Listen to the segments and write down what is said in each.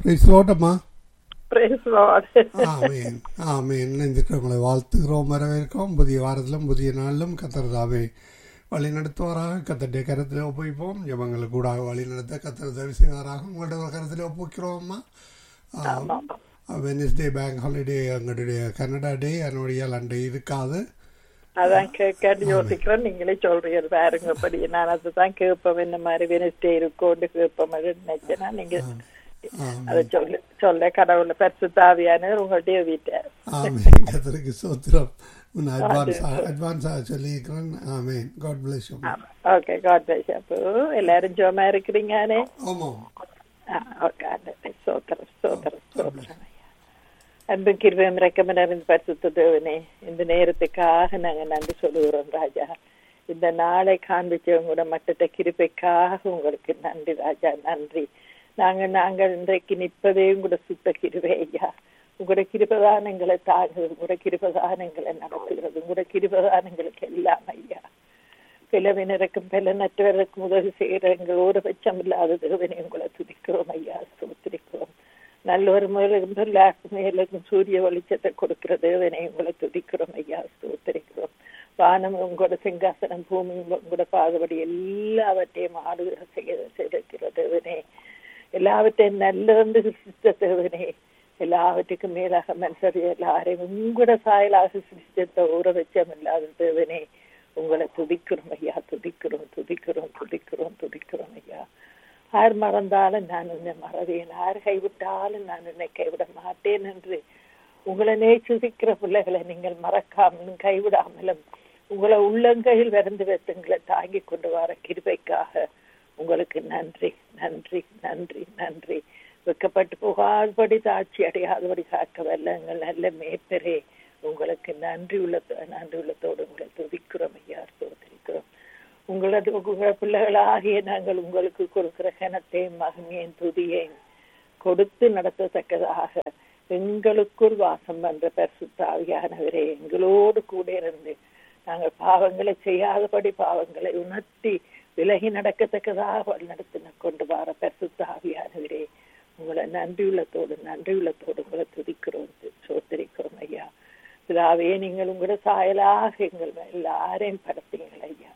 Price லோட்டம்மா Praise Lord. ஆமீன் ஆமீன் இணைந்திருக்கிறவங்களை வாழ்த்துகிறோம் வரவேற்கிறோம் புதிய வாரத்திலும் புதிய நாளிலும் கத்தர்தாவே வழி நடத்துவாராக கத்தருடைய கரத்தில் ஒப்புவிப்போம் ஜபங்களை கூட வழி நடத்த கத்தர் உதவி செய்வாராக உங்களுடைய கரத்தில் ஒப்புவிக்கிறோம்மா வெனிஸ்டே பேங்க் ஹாலிடே எங்களுடைய கனடா டே என்னுடைய லண்டே இருக்காது அதான் கேட்க யோசிக்கிறேன் நீங்களே சொல்றீங்க பாருங்க படி நான் அதுதான் கேட்பேன் இந்த மாதிரி வெனிஸ்டே இருக்கோண்டு கேட்பேன் நினைச்சேன்னா நீங்க அதை சொல்ல சொல்ல கடவுள பரிசு தாவியான உங்கள்கிட்ட வீட்டார் ஆமீன் கத்தருக்கு சோத்திரம் உன் அட்வான்ஸா அட்வான்ஸாக சொல்லியிருக்கிறேன் ஆமீன் God bless you okay God bless அப்போ எல்லாரும் ஜோமா இருக்கிறீங்கனே ஆமாம் ஓகே சோத்திரம் சோத்திரம் சோத்திரம் அன்பு கிருபம் ரெக்கமெண்ட் பரிசுத்த தேவனே இந்த நேரத்துக்காக நாங்க நன்றி சொல்லுகிறோம் ராஜா இந்த நாளை காண்பிச்சவங்க கூட மட்டத்த கிருபைக்காக உங்களுக்கு நன்றி ராஜா நன்றி நாங்க நாங்கள் இன்றைக்கு நிற்பதையும் கூட சுத்த கிருபை ஐயா உங்களோட கிருபதானங்களை தாங்குது உங்களோட கிருபதானங்களை நடத்துகிறது உங்களோட கிருபதானங்களுக்கு எல்லாம் ஐயா பிளவினருக்கும் பிளநற்றவருக்கும் உதவி செய்கிற எங்கள் ஒரு பட்சம் இல்லாத தேவனை உங்களை துதிக்கிறோம் ஐயா சுத்திரிக்கிறோம் நல்லொரு மேலும் மேலுக்கும் சூரிய வெளிச்சத்தை கொடுக்கிற தேவனை உங்களை துதிக்கிறோம் ஐயா ஸ்தோத்திரிக்கிறோம் வானம் உங்களோட சிங்காசனம் பூமி உங்களோட பாகுபடி எல்லாவற்றையும் ஆடுகிற செய்ய செய்திருக்கிற தேவனே எல்லாவற்றையும் நல்லது சிருஷ்ட தேவனே எல்லாவற்றுக்கும் மேலாக மனுஷர் எல்லாரையும் உங்களோட சாயலாக சிருஷ்டத்தை ஊற வச்சம் இல்லாத தேவனே உங்களை துதிக்கிறோம் ஐயா துதிக்கிறோம் துதிக்கிறோம் துதிக்கிறோம் துதிக்கிறோம் ஐயா யார் மறந்தாலும் நான் உன்னை மறவேன் யார் கைவிட்டாலும் நான் உன்னை கைவிட மாட்டேன் என்று உங்களை நேசிக்கிற பிள்ளைகளை நீங்கள் மறக்காமலும் கைவிடாமலும் உங்களை உள்ளங்கையில் விருந்து வைத்துங்களை தாங்கி கொண்டு வர கிருபைக்காக உங்களுக்கு நன்றி நன்றி நன்றி நன்றி வெக்கப்பட்டு போகாதபடி தாட்சி அடையாதபடி காக்க வல்ல எங்கள் நல்ல மேப்பரே உங்களுக்கு நன்றி உள்ள நன்றி உள்ளத்தோடு உங்களை துதிக்கிறோம் ஐயா சோதரிக்கிறோம் உங்களது உங்கள் பிள்ளைகளாகிய நாங்கள் உங்களுக்கு கொடுக்கிற கனத்தையும் மகனையும் துதியையும் கொடுத்து நடத்தத்தக்கதாக எங்களுக்குள் வாசம் பண்ற பரிசுத்தாவியானவரே எங்களோடு கூட இருந்து நாங்கள் பாவங்களை செய்யாதபடி பாவங்களை உணர்த்தி விலகி நடக்கத்தக்கதாக நடத்தின கொண்டு வர பரிசுத்தாவியானவரே உங்களை நன்றியுள்ளத்தோடு நன்றியுள்ளத்தோடு உங்களை துதிக்கிறோம் சோத்தரிக்கிறோம் ஐயா பிதாவே நீங்கள் உங்களோட சாயலாக எங்கள் எல்லாரையும் படைத்தீங்கள் ஐயா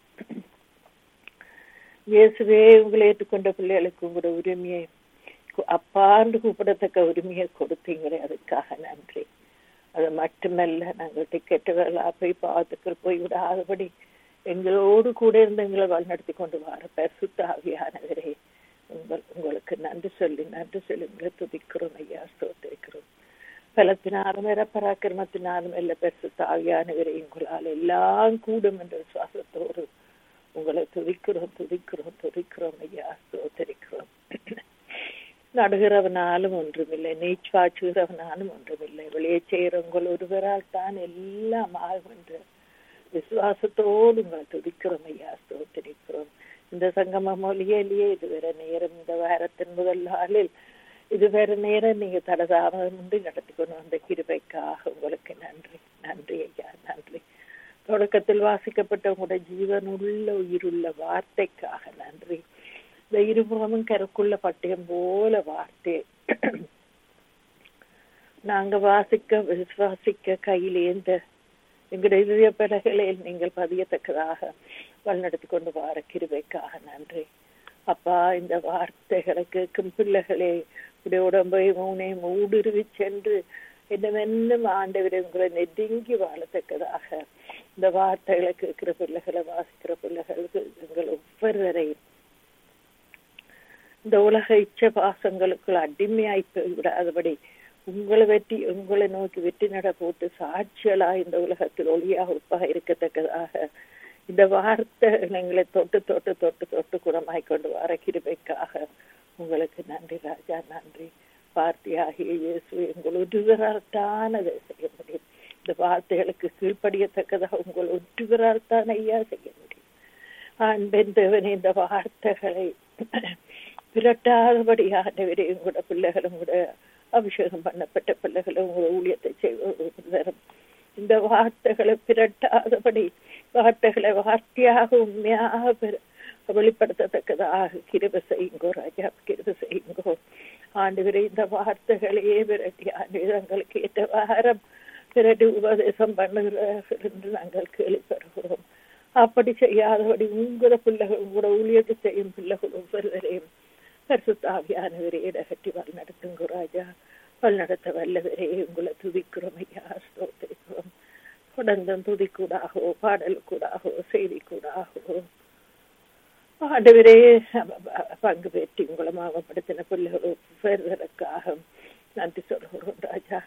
இயேசுவே உங்களை ஏற்றுக்கொண்ட பிள்ளைகளுக்கு உங்களோட உரிமையை அப்பாண்டு கூப்பிடத்தக்க உரிமையை கொடுத்தீங்களே அதுக்காக நன்றி அது மட்டுமல்ல நாங்கள் டிக்கெட்டுகளா போய் பாவத்துக்கு போய் விடாதபடி எங்களோடு கூட இருந்து எங்களை வழிநடத்தி கொண்டு வர பரிசுத்த ஆவியானவரே உங்கள் உங்களுக்கு நன்றி சொல்லி நன்றி சொல்லி உங்களை துதிக்கிறோம் ஐயா ஸ்தோத்திரிக்கிறோம் பலத்தினாலும் பராக்கிரமத்தினாலும் எல்லா பரிசுத்த ஆவியானவரை உங்களால் எல்லாம் கூடும் என்ற சுவாசத்தோடு உங்களை துதிக்கிறோம் துதிக்கிறோம் துதிக்கிறோம் ஐயா ஸ்தோத்தரிக்கிறோம் நடுகிறவனாலும் ஒன்றுமில்லை நீச்சாச்சுகிறவனாலும் ஒன்றுமில்லை வெளியே செய்கிறவங்கள் ஒருவரால் தான் எல்லாம் ஆகும் என்று விசுவாசத்தோடு உங்களை துதிக்கிறோம் ஐயா ஸ்தோத்தரிக்கிறோம் இந்த சங்கம மொழியிலேயே இதுவரை நேரம் இந்த வாரத்தின் முதல் நாளில் இதுவரை நேரம் நீங்க தடதாமதமின்றி நடத்தி கொண்டு வந்த கிருபைக்காக உங்களுக்கு நன்றி நன்றி ஐயா நன்றி தொடக்கத்தில் வாசிக்கப்பட்ட உங்களுடைய ஜீவனுள்ள உயிருள்ள வார்த்தைக்காக நன்றி இந்த இருபுறமும் கருக்குள்ள பட்டயம் போல வார்த்தை நாங்க வாசிக்க விசுவாசிக்க கையில் ஏந்த எங்களுடைய இதய பலகையில் நீங்கள் பதியத்தக்கதாக வழிநடத்தி கொண்டு வார கிருபைக்காக நன்றி அப்பா இந்த வார்த்தைகளை கேட்கும் பிள்ளைகளே உடைய உடம்பை மூனை ஊடுருவி சென்று என்னவென்னும் ஆண்டவரை உங்களை நெருங்கி வாழத்தக்கதாக இந்த வார்த்தைகளை கேட்கிற பிள்ளைகளை வாசிக்கிற பிள்ளைகளுக்கு எங்கள் ஒவ்வொருவரையும் இந்த உலக இச்ச பாசங்களுக்குள் அடிமையாய் விடாதபடி உங்களை வெற்றி உங்களை நோக்கி வெற்றி நட போட்டு சாட்சியலா இந்த உலகத்தில் ஒளியாக உப்பாக இருக்கத்தக்கதாக இந்த வார்த்தை எங்களை தொட்டு தொட்டு தொட்டு தொட்டு குணமாய் கொண்டு வர கிருபைக்காக உங்களுக்கு நன்றி ராஜா நன்றி வார்த்தையாகிய இயேசு எங்கள் ஒருவரால்தானதை செய்ய முடியும் இந்த வார்த்தைகளுக்கு கீழ்ப்படியத்தக்கதாக உங்கள் ஒற்றுவரால் தான் ஐயா செய்ய முடியும் அன்பின் தேவனே இந்த வார்த்தைகளை பிரட்டாதபடி ஆண்டவரே உங்களோட பிள்ளைகளும் கூட அபிஷேகம் பண்ணப்பட்ட பிள்ளைகளும் உங்களோட ஊழியத்தை செய்வதும் இந்த வார்த்தைகளை பிரட்டாதபடி வார்த்தைகளை வார்த்தையாக உண்மையாக வெளிப்படுத்தத்தக்கதாக கிருப செய்யுங்கோ ராஜா கிருப செய்யுங்கோ ஆண்டு இந்த வார்த்தைகளையே விரட்டி ஆண்டு எங்களுக்கு ஏற்ற வாரம் விரட்டி உபதேசம் பண்ணுகிறார் என்று நாங்கள் கேள்விப்படுகிறோம் அப்படி செய்யாதபடி உங்கள பிள்ளைகள் உங்களோட ஊழியத்தை செய்யும் பிள்ளைகள் ஒவ்வொருவரையும் பரிசுத்தாவியானவரே இடகட்டி வல் நடத்துங்க ராஜா வல் நடத்த வல்லவரே உங்களை துதிக்கிறோம் ஐயா ஸ்தோத்திரிக்கிறோம் தொடர்ந்தும் துதிக்கூடாகவோ பாடல் கூடாகவோ செய்தி கூடாகவோ ஆண்டவரே பங்கு பெற்றி உங்களை மாவப்படுத்தின பிள்ளைகள் பெறுவதற்காக நன்றி சொல்கிறோம் ராஜா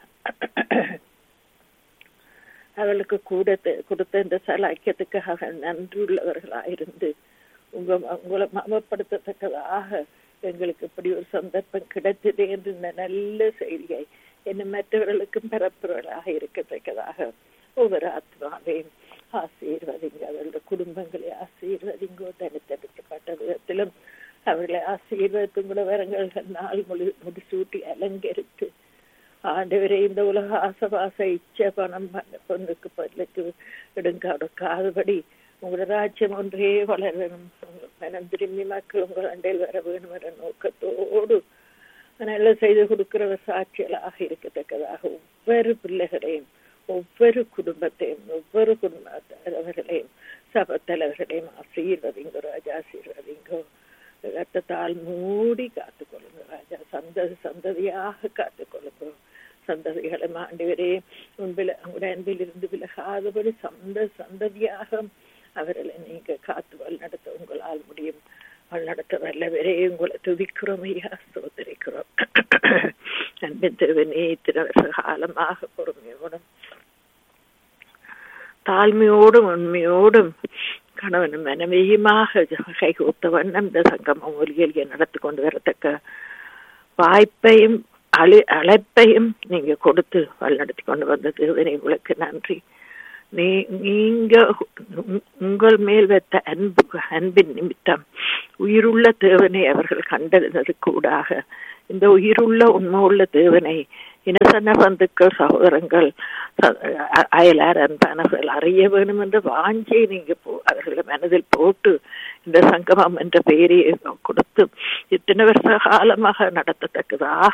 அவளுக்கு கூட கொடுத்த இந்த சலாக்கியத்துக்காக நன்றி உள்ளவர்களாயிருந்து உங்க உங்களை மமப்படுத்தத்தக்கதாக எங்களுக்கு இப்படி ஒரு சந்தர்ப்பம் கிடைத்தது என்று இந்த நல்ல செய்தியை என்ன மற்றவர்களுக்கும் பரப்புவர்களாக இருக்கத்தக்கதாக ஒவ்வொரு ஆத்மாவையும் ஆசீர்வதிங்க அவர்களுடைய குடும்பங்களை ஆசீர்வதிங்கோ தனித்தடுக்கப்பட்ட விதத்திலும் அவர்களை ஆசீர்வதித்து கூட வரங்கள் நாள் முடி முடிசூட்டி அலங்கரித்து ஆண்டவரே இந்த உலக ஆசவாச இச்ச பணம் பொண்ணுக்கு பதிலுக்கு எடுங்காடுக்காதபடி உங்களோட ராஜ்யம் ஒன்றே வளர வேணும் மனம் திரும்பி மக்கள் உங்கள் அண்டையில் வர வேணும் என்ற நோக்கத்தோடு நல்ல செய்து கொடுக்கிற சாட்சிகளாக இருக்கத்தக்கதாக ஒவ்வொரு பிள்ளைகளையும் ஒவ்வொரு குடும்பத்தையும் ஒவ்வொரு குடும்பத்தலைவர்களையும் சப தலைவர்களையும் ஆசீர்வதிங்கோ ராஜா ஆசீர்வதிங்கோ ரத்தத்தால் மூடி காத்துக்கொள்ளுங்க ராஜா சந்ததி சந்ததியாக காத்துக்கொள்ளுங்க சந்ததிகளை ஆண்டவரே உன்பில் உங்களுடைய அன்பில் இருந்து விலகாதபடி சந்த சந்ததியாக அவர்களை நீங்க காத்து வல் நடத்த உங்களால் முடியும் வல் நடத்த வல்லவரே உங்களை துதிக்கிறோம் ஐயா சோதரிக்கிறோம் அன்பின் திருவனே இத்தனை வருஷ காலமாக பொறுமையோடும் தாழ்மையோடும் உண்மையோடும் கணவனும் மனைவியுமாக கைகூத்த வண்ணம் இந்த சங்கமம் ஒலியலிய நடத்தி கொண்டு வரத்தக்க வாய்ப்பையும் அழி அழைப்பையும் நீங்க கொடுத்து வழிநடத்தி கொண்டு வந்தது உங்களுக்கு நன்றி நீ நீங்க உங்கள் மேல் வைத்த அன்பு அன்பின் நிமித்தம் உயிருள்ள தேவனை அவர்கள் கண்டறிந்தது கூடாக இந்த உயிருள்ள உண்மை உள்ள தேவனை இனசன பந்துக்கள் சகோதரங்கள் அயலார் அன்பானவர்கள் அறிய வேணும் என்ற வாஞ்சியை நீங்க அவர்களை மனதில் போட்டு இந்த சங்கமம் என்ற பெயரை கொடுத்து இத்தனை வருஷ காலமாக நடத்தத்தக்கதாக